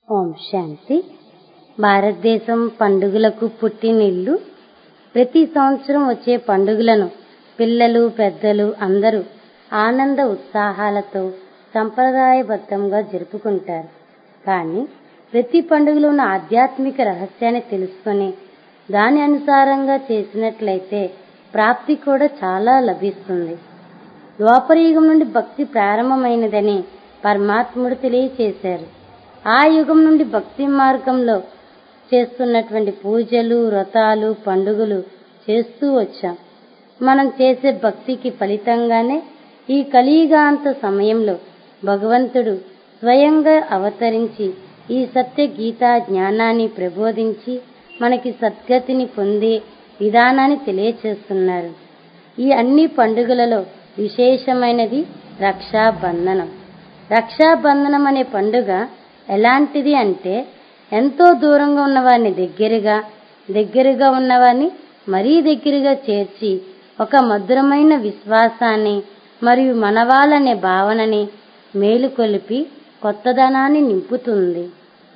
ఓం శాంతి భారతదేశం పండుగలకు పుట్టినిల్లు ప్రతి సంవత్సరం వచ్చే పండుగలను పిల్లలు పెద్దలు అందరూ ఆనంద ఉత్సాహాలతో సంప్రదాయబద్ధంగా జరుపుకుంటారు కానీ ప్రతి పండుగలో ఉన్న ఆధ్యాత్మిక రహస్యాన్ని తెలుసుకొని దాని అనుసారంగా చేసినట్లయితే ప్రాప్తి కూడా చాలా లభిస్తుంది ద్వాపరయుగం నుండి భక్తి ప్రారంభమైనదని పరమాత్ముడు తెలియచేశారు ఆ యుగం నుండి భక్తి మార్గంలో చేస్తున్నటువంటి పూజలు వ్రతాలు పండుగలు చేస్తూ వచ్చాం మనం చేసే భక్తికి ఫలితంగానే ఈ కలియుగాంత సమయంలో భగవంతుడు స్వయంగా అవతరించి ఈ సత్య గీతా జ్ఞానాన్ని ప్రబోధించి మనకి సద్గతిని పొందే విధానాన్ని తెలియచేస్తున్నారు ఈ అన్ని పండుగలలో విశేషమైనది రక్షాబంధనం రక్షాబంధనం అనే పండుగ ఎలాంటిది అంటే ఎంతో దూరంగా ఉన్నవారిని దగ్గరగా దగ్గరగా ఉన్నవారిని మరీ దగ్గరగా చేర్చి ఒక మధురమైన విశ్వాసాన్ని మరియు మనవాళ్ళనే భావనని మేలుకొలిపి కొత్తదనాన్ని నింపుతుంది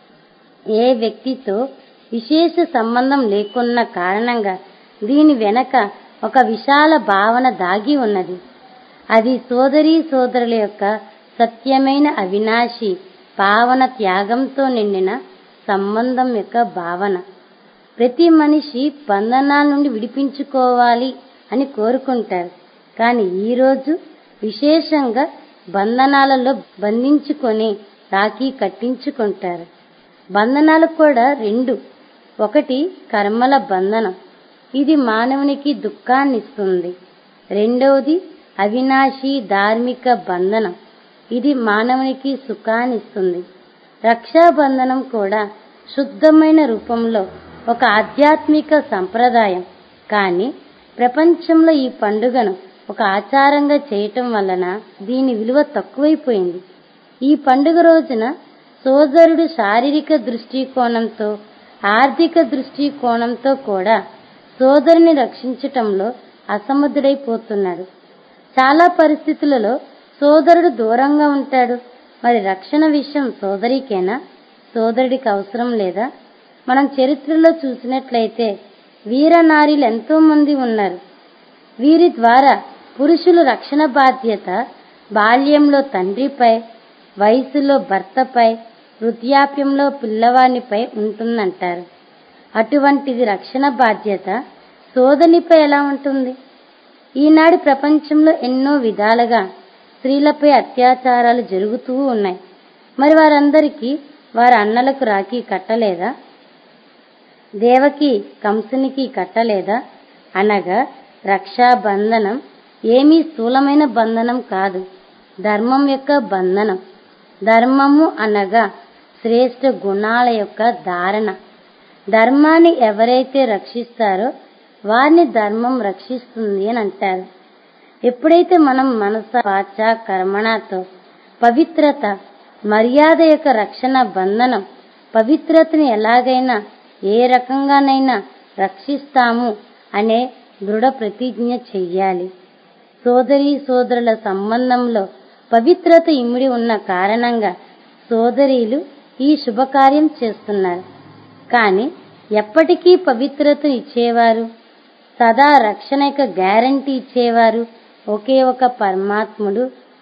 ఏ వ్యక్తితో విశేష సంబంధం లేకున్న కారణంగా దీని వెనక ఒక విశాల భావన దాగి ఉన్నది అది సోదరీ సోదరుల యొక్క సత్యమైన అవినాశి పావన త్యాగంతో నిండిన సంబంధం యొక్క భావన ప్రతి మనిషి బంధనాల నుండి విడిపించుకోవాలి అని కోరుకుంటారు కానీ ఈరోజు విశేషంగా బంధనాలలో బంధించుకొని రాఖీ కట్టించుకుంటారు బంధనాలు కూడా రెండు ఒకటి కర్మల బంధనం ఇది మానవునికి దుఃఖాన్నిస్తుంది రెండవది అవినాశి ధార్మిక బంధనం ఇది మానవునికి సుఖాన్నిస్తుంది రక్షాబంధనం కూడా శుద్ధమైన రూపంలో ఒక ఆధ్యాత్మిక సంప్రదాయం కానీ ప్రపంచంలో ఈ పండుగను ఒక ఆచారంగా చేయటం వలన దీని విలువ తక్కువైపోయింది ఈ పండుగ రోజున సోదరుడు శారీరక దృష్టికోణంతో ఆర్థిక దృష్టికోణంతో కూడా సోదరుని రక్షించటంలో అసమర్థుడైపోతున్నాడు చాలా పరిస్థితులలో సోదరుడు దూరంగా ఉంటాడు మరి రక్షణ విషయం సోదరికేనా సోదరుడికి అవసరం లేదా మనం చరిత్రలో చూసినట్లయితే వీరనారీలు ఎంతో మంది ఉన్నారు వీరి ద్వారా పురుషులు రక్షణ బాధ్యత బాల్యంలో తండ్రిపై వయసులో భర్తపై వృద్ధాప్యంలో పిల్లవానిపై ఉంటుందంటారు అటువంటిది రక్షణ బాధ్యత సోదనిపై ఎలా ఉంటుంది ఈనాడు ప్రపంచంలో ఎన్నో విధాలుగా స్త్రీలపై అత్యాచారాలు జరుగుతూ ఉన్నాయి మరి వారందరికీ వారి అన్నలకు రాఖీ కట్టలేదా దేవకి కంసునికి కట్టలేదా అనగా రక్షాబంధనం ఏమీ స్థూలమైన బంధనం కాదు ధర్మం యొక్క బంధనం ధర్మము అనగా శ్రేష్ఠ గుణాల యొక్క ధారణ ధర్మాన్ని ఎవరైతే రక్షిస్తారో వారిని ధర్మం రక్షిస్తుంది అని అంటారు ఎప్పుడైతే మనం మనస వాచ కర్మణతో పవిత్రత మర్యాద యొక్క రక్షణ బంధనం పవిత్రతని ఎలాగైనా ఏ రకంగానైనా రక్షిస్తాము అనే దృఢ ప్రతిజ్ఞ చెయ్యాలి సోదరి సోదరుల సంబంధంలో పవిత్రత ఇమిడి ఉన్న కారణంగా సోదరీలు ఈ శుభకార్యం చేస్తున్నారు కానీ ఎప్పటికీ పవిత్రత ఇచ్చేవారు సదా రక్షణ యొక్క గ్యారంటీ ఇచ్చేవారు ఒకే ఒక పరమాత్ముడు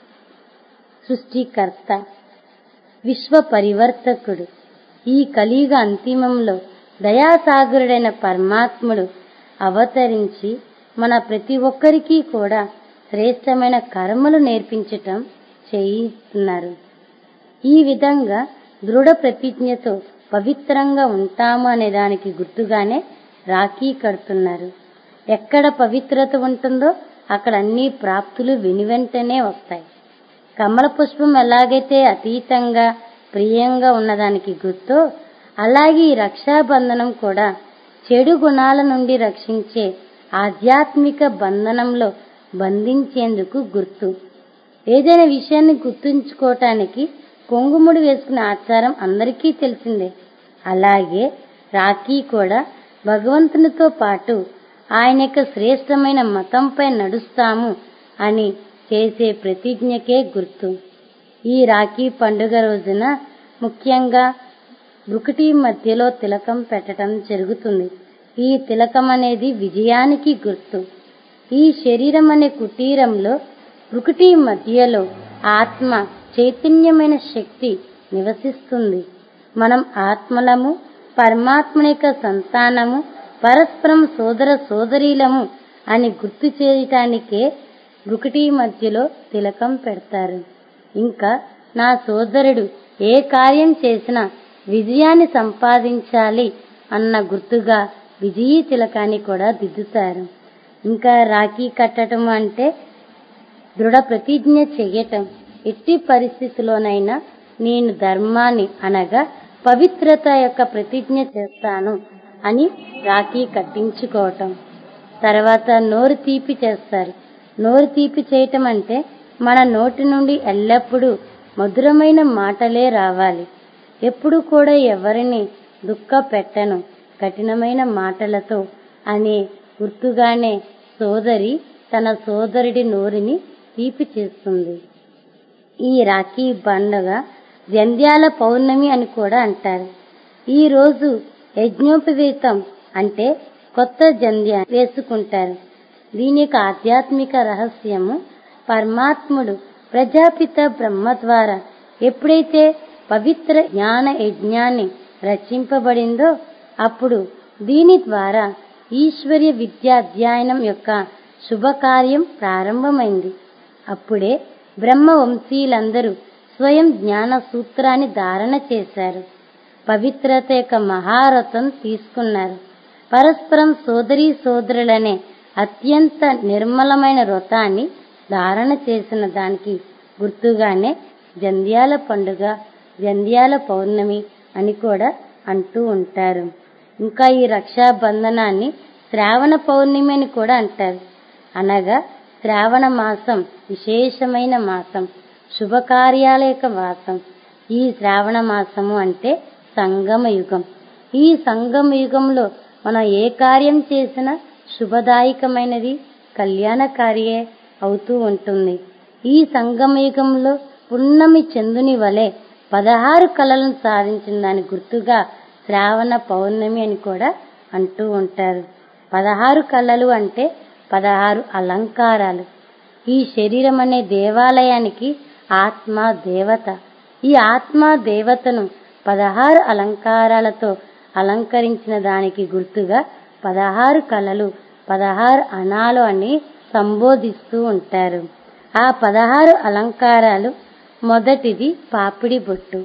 సృష్టికర్త విశ్వ పరివర్తకుడు ఈ కలియుగ అంతిమంలో దయాసాగరుడైన పరమాత్ముడు అవతరించి మన ప్రతి ఒక్కరికి కూడా శ్రేష్టమైన కర్మలు నేర్పించటం చేయిస్తున్నారు ఈ విధంగా దృఢ ప్రతిజ్ఞతో పవిత్రంగా ఉంటాము అనే దానికి గుర్తుగానే రాఖీ కడుతున్నారు ఎక్కడ పవిత్రత ఉంటుందో అక్కడ అన్ని ప్రాప్తులు వెనువెంటనే వస్తాయి కమల పుష్పం ఎలాగైతే అతీతంగా ప్రియంగా ఉన్నదానికి గుర్తో అలాగే ఈ రక్షాబంధనం కూడా చెడు గుణాల నుండి రక్షించే ఆధ్యాత్మిక బంధనంలో బంధించేందుకు గుర్తు ఏదైనా విషయాన్ని గుర్తుంచుకోవటానికి కొంగుముడి వేసుకునే ఆచారం అందరికీ తెలిసిందే అలాగే రాఖీ కూడా భగవంతునితో పాటు ఆయన యొక్క శ్రేష్టమైన మతంపై నడుస్తాము అని చేసే ప్రతిజ్ఞకే గుర్తు ఈ రాఖీ పండుగ రోజున ముఖ్యంగా బ్రుకుటి మధ్యలో తిలకం పెట్టడం జరుగుతుంది ఈ తిలకం అనేది విజయానికి గుర్తు ఈ శరీరం అనే కుటీరంలో బ్రుకుటి మధ్యలో ఆత్మ చైతన్యమైన శక్తి నివసిస్తుంది మనం ఆత్మలము పరమాత్మ యొక్క సంతానము పరస్పరం సోదర సోదరీలము అని గుర్తు చేయటానికే బ్రుకుటి మధ్యలో తిలకం పెడతారు ఇంకా నా సోదరుడు ఏ కార్యం చేసినా విజయాన్ని సంపాదించాలి అన్న గుర్తుగా విజయీ తిలకాన్ని కూడా దిద్దుతారు ఇంకా రాఖీ కట్టడం అంటే దృఢ ప్రతిజ్ఞ చెయ్యటం ఎట్టి పరిస్థితిలోనైనా నేను ధర్మాన్ని అనగా పవిత్రత యొక్క ప్రతిజ్ఞ చేస్తాను అని రాఖీ కట్టించుకోవటం తర్వాత నోరు తీపి చేస్తారు నోరు తీపి చేయటం అంటే మన నోటి నుండి ఎల్లప్పుడూ మధురమైన మాటలే రావాలి ఎప్పుడు కూడా ఎవరిని దుఃఖ పెట్టను కఠినమైన మాటలతో అనే గుర్తుగానే సోదరి తన సోదరుడి నోరుని తీపి చేస్తుంది ఈ రాఖీ పండుగ జంధ్యాల పౌర్ణమి అని కూడా అంటారు ఈ రోజు యజ్ఞోపవీతం అంటే కొత్త జంధ్య వేసుకుంటారు దీని యొక్క ఆధ్యాత్మిక రహస్యము పరమాత్ముడు ప్రజాపిత బ్రహ్మ ద్వారా ఎప్పుడైతే పవిత్ర జ్ఞాన యజ్ఞాన్ని రచింపబడిందో అప్పుడు దీని ద్వారా ఈశ్వర్య విద్యాధ్యయనం యొక్క శుభకార్యం ప్రారంభమైంది అప్పుడే బ్రహ్మ వంశీయులందరూ స్వయం జ్ఞాన సూత్రాన్ని ధారణ చేశారు పవిత్రత యొక్క మహారథం తీసుకున్నారు పరస్పరం సోదరీ సోదరులనే అత్యంత నిర్మలమైన వ్రతాన్ని ధారణ చేసిన దానికి గుర్తుగానే జంధ్యాల పండుగ జంధ్యాల పౌర్ణమి అని కూడా అంటూ ఉంటారు ఇంకా ఈ రక్షాబంధనాన్ని శ్రావణ పౌర్ణమి అని కూడా అంటారు అనగా శ్రావణ మాసం విశేషమైన మాసం శుభకార్యాల యొక్క మాసం ఈ శ్రావణ మాసము అంటే సంగమ యుగం ఈ సంగమ యుగంలో మనం ఏ కార్యం చేసినా శుభదాయకమైనది కళ్యాణకారియే అవుతూ ఉంటుంది ఈ సంగమ యుగంలో పున్నమి చందుని వలె పదహారు కళలను సాధించిన దాని గుర్తుగా శ్రావణ పౌర్ణమి అని కూడా అంటూ ఉంటారు పదహారు కళలు అంటే పదహారు అలంకారాలు ఈ శరీరం అనే దేవాలయానికి ఆత్మ దేవత ఈ ఆత్మ దేవతను పదహారు అలంకారాలతో అలంకరించిన దానికి గుర్తుగా పదహారు కళలు పదహారు అణాలు అని సంబోధిస్తూ ఉంటారు ఆ పదహారు అలంకారాలు మొదటిది పాపిడి బొట్టు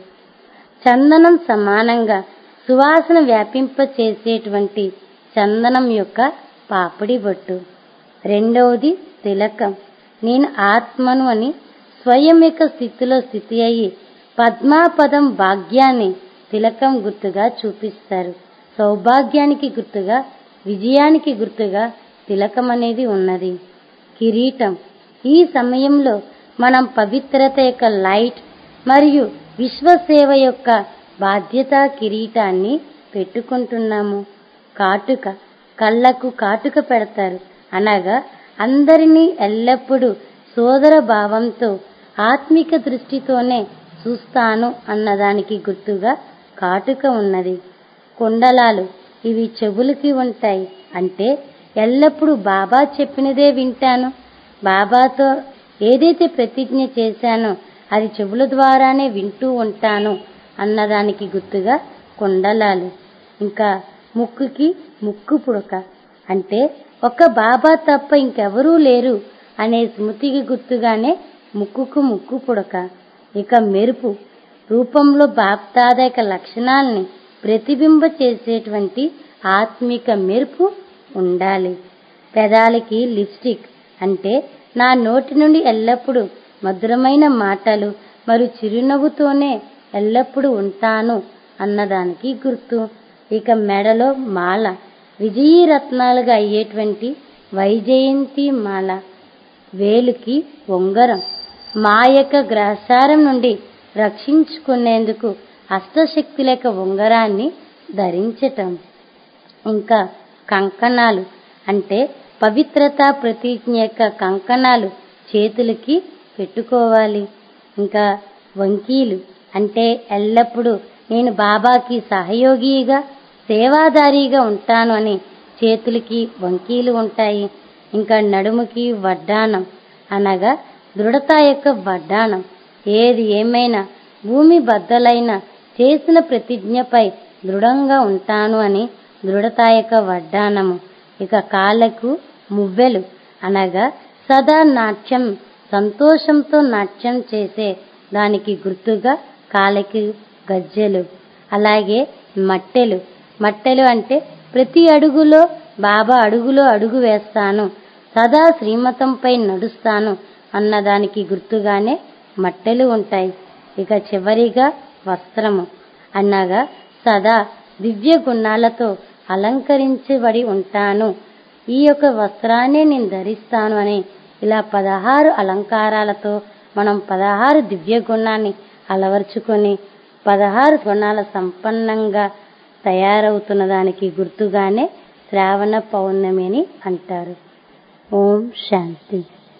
చందనం సమానంగా సువాసన వ్యాపింప చేసేటువంటి చందనం యొక్క పాపిడి బొట్టు రెండవది తిలకం నేను ఆత్మను అని స్వయం యొక్క స్థితిలో స్థితి అయ్యి పద్మాపదం భాగ్యాన్ని తిలకం గుర్తుగా చూపిస్తారు సౌభాగ్యానికి గుర్తుగా విజయానికి గుర్తుగా తిలకం అనేది ఉన్నది కిరీటం ఈ సమయంలో మనం పవిత్రత యొక్క లైట్ మరియు విశ్వసేవ యొక్క బాధ్యత కిరీటాన్ని పెట్టుకుంటున్నాము కాటుక కళ్ళకు కాటుక పెడతారు అనగా అందరినీ ఎల్లప్పుడూ సోదర భావంతో ఆత్మిక దృష్టితోనే చూస్తాను అన్నదానికి గుర్తుగా కాటుక ఉన్నది కుండలాలు ఇవి చెవులకి ఉంటాయి అంటే ఎల్లప్పుడూ బాబా చెప్పినదే వింటాను బాబాతో ఏదైతే ప్రతిజ్ఞ చేశానో అది చెవుల ద్వారానే వింటూ ఉంటాను అన్నదానికి గుర్తుగా కుండలాలు ఇంకా ముక్కుకి ముక్కు పుడక అంటే ఒక బాబా తప్ప ఇంకెవరూ లేరు అనే స్మృతికి గుర్తుగానే ముక్కుకు ముక్కు పుడక ఇక మెరుపు రూపంలో బాప్తాద యొక్క లక్షణాల్ని ప్రతిబింబ చేసేటువంటి ఆత్మిక మెరుపు ఉండాలి పెదాలకి లిప్స్టిక్ అంటే నా నోటి నుండి ఎల్లప్పుడూ మధురమైన మాటలు మరియు చిరునవ్వుతోనే ఎల్లప్పుడూ ఉంటాను అన్నదానికి గుర్తు ఇక మెడలో మాల విజయీ రత్నాలుగా అయ్యేటువంటి వైజయంతి మాల వేలుకి ఉంగరం మా యొక్క గ్రహసారం నుండి రక్షించుకునేందుకు అష్టశక్తుల యొక్క ఉంగరాన్ని ధరించటం ఇంకా కంకణాలు అంటే పవిత్రత ప్రతిజ్ఞ యొక్క కంకణాలు చేతులకి పెట్టుకోవాలి ఇంకా వంకీలు అంటే ఎల్లప్పుడూ నేను బాబాకి సహయోగిగా సేవాదారిగా ఉంటాను అని చేతులకి వంకీలు ఉంటాయి ఇంకా నడుముకి వడ్డానం అనగా దృఢత యొక్క వడ్డానం ఏది ఏమైనా భూమి బద్దలైన చేసిన ప్రతిజ్ఞపై దృఢంగా ఉంటాను అని దృఢత యొక్క వడ్డానము ఇక కాళ్ళకు మువ్వెలు అనగా సదా నాట్యం సంతోషంతో నాట్యం చేసే దానికి గుర్తుగా కాళ్ళకి గజ్జెలు అలాగే మట్టెలు మట్టెలు అంటే ప్రతి అడుగులో బాబా అడుగులో అడుగు వేస్తాను సదా శ్రీమతంపై నడుస్తాను అన్నదానికి గుర్తుగానే మట్టెలు ఉంటాయి ఇక చివరిగా వస్త్రము అనగా సదా దివ్య గుణాలతో అలంకరించబడి ఉంటాను ఈ యొక్క వస్త్రాన్ని నేను ధరిస్తాను అని ఇలా పదహారు అలంకారాలతో మనం పదహారు దివ్య గుణాన్ని అలవర్చుకొని పదహారు గుణాల సంపన్నంగా తయారవుతున్న దానికి గుర్తుగానే శ్రావణ పౌర్ణమి అని అంటారు ఓం శాంతి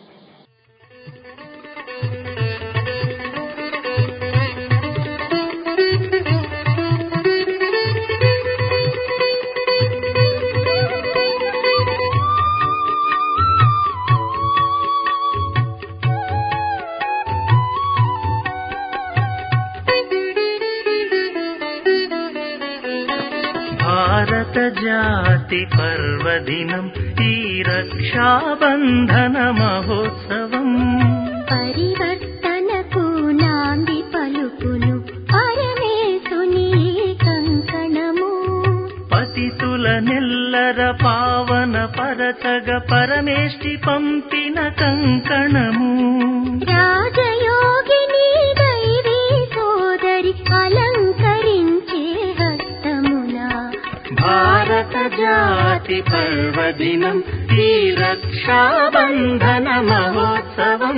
భారత జాతి పర్వదినం ఈ రక్షాబంధన మహోత్సవం పరివర్తనకు నాంది పలుకును పరమేశుని కంకణము పతితుల నెల్లర పావన పరచగ పరమేష్టి పంపిన కంకణము రాజయోగిని దైవీ సోదరి అలంకరించే హస్తమున భారత జాతి పర్వదినం ఈ రక్షాబంధన మహోత్సవం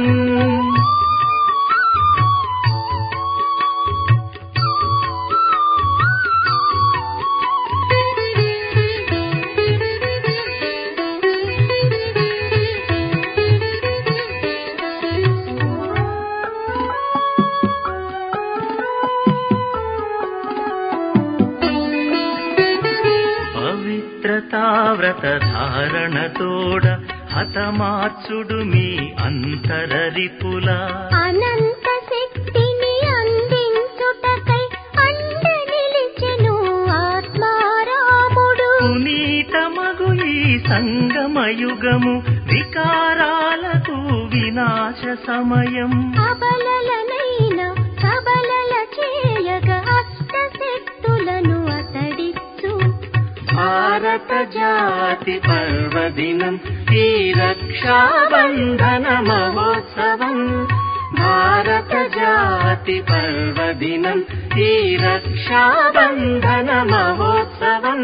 పవిత్రతావ్రత ధారణతోడ హతమార్చుడు మీ అంతరరిపుల అనంత శక్తిని అందించుటకై అండ నిలిచెను ఆత్మారాముడు పునీతమగు ఈ సంగమయుగము వికారాలకు వినాశ సమయం అబలలనైన సబలల చేయగ అష్ట శక్తులను అతడిచ్చు భారత జాతి పర్వదినం ఈ రక్షాబంధన మహోత్సవం భారత జాతి పర్వదినం ఈ రక్షాబంధన మహోత్సవం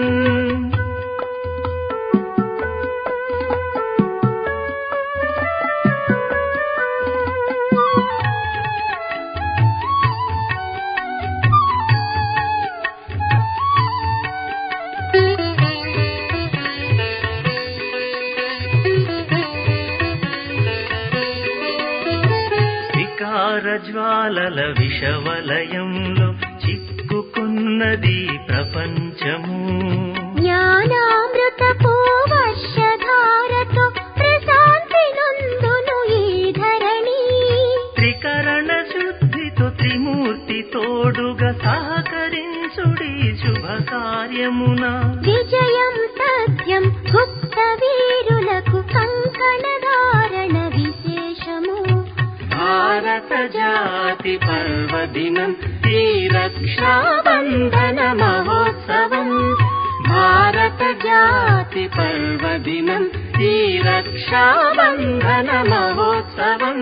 వికార జ్వాలల విషవలయంలో చిక్కుకున్నది ప్రపంచము జ్ఞానామృతపు వర్షధారతో ప్రశాంతి నందును ఈ ధరణి త్రికరణ శుద్ధితో త్రిమూర్తి తోడుగా సహకరించుడి శుభ కార్యమున విజయం సత్యం గుప్త వీరులకు కంకణ ధారణ విశేషము భారత జాతి పర్వదినం ఈ రక్షాబంధన మహోత్సవం భారత జాతి పర్వదినం ఈ రక్షాబంధన మహోత్సవం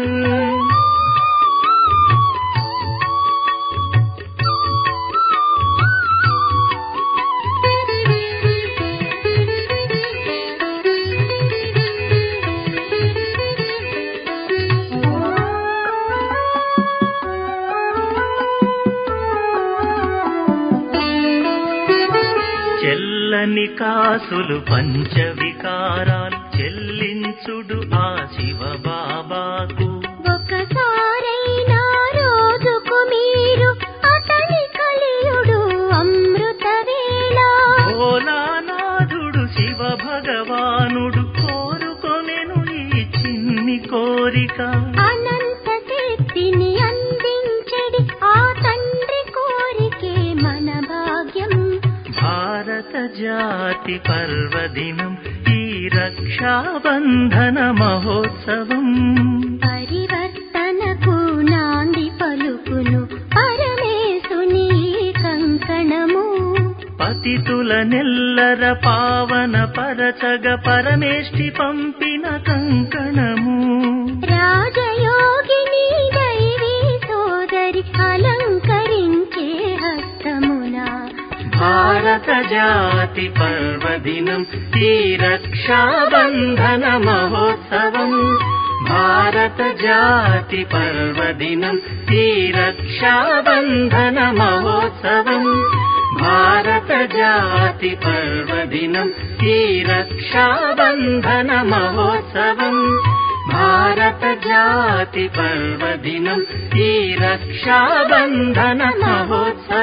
చెల్లని కాసులు పంచ వికారాలు చెల్లించుడు ఆ శివ బాబాకు ఒకసారైనా రోజుకు మీరు అతని కలియుడు కోరిక అనంత శక్తిని అందించడి ఆ తండ్రి కోరికే మన భాగ్యం భారత జాతి పర్వదినం ఈ రక్షాబంధన మహోత్సవం పరివర్తనకు నాంది పలుకును పరమేశుని ఈ కంకణము పతితుల నెల్లర పావన పరచగ పరమేష్టి పంపిన కంకణము రాజయోగిని దైవీ సోదరి అలంకరించే హస్తమున భారత జాతి పర్వదినం ఈ రక్షాబంధన మహోత్సవం భారత జాతి పర్వదినం ఈ రక్షాబంధన మహోత్సవం భారత జాతి పర్వదినం ఈ రక్షాబంధన మహోత్సవం భారత జాతి పర్వదినం ఈ రక్షాబంధన మహోత్సవం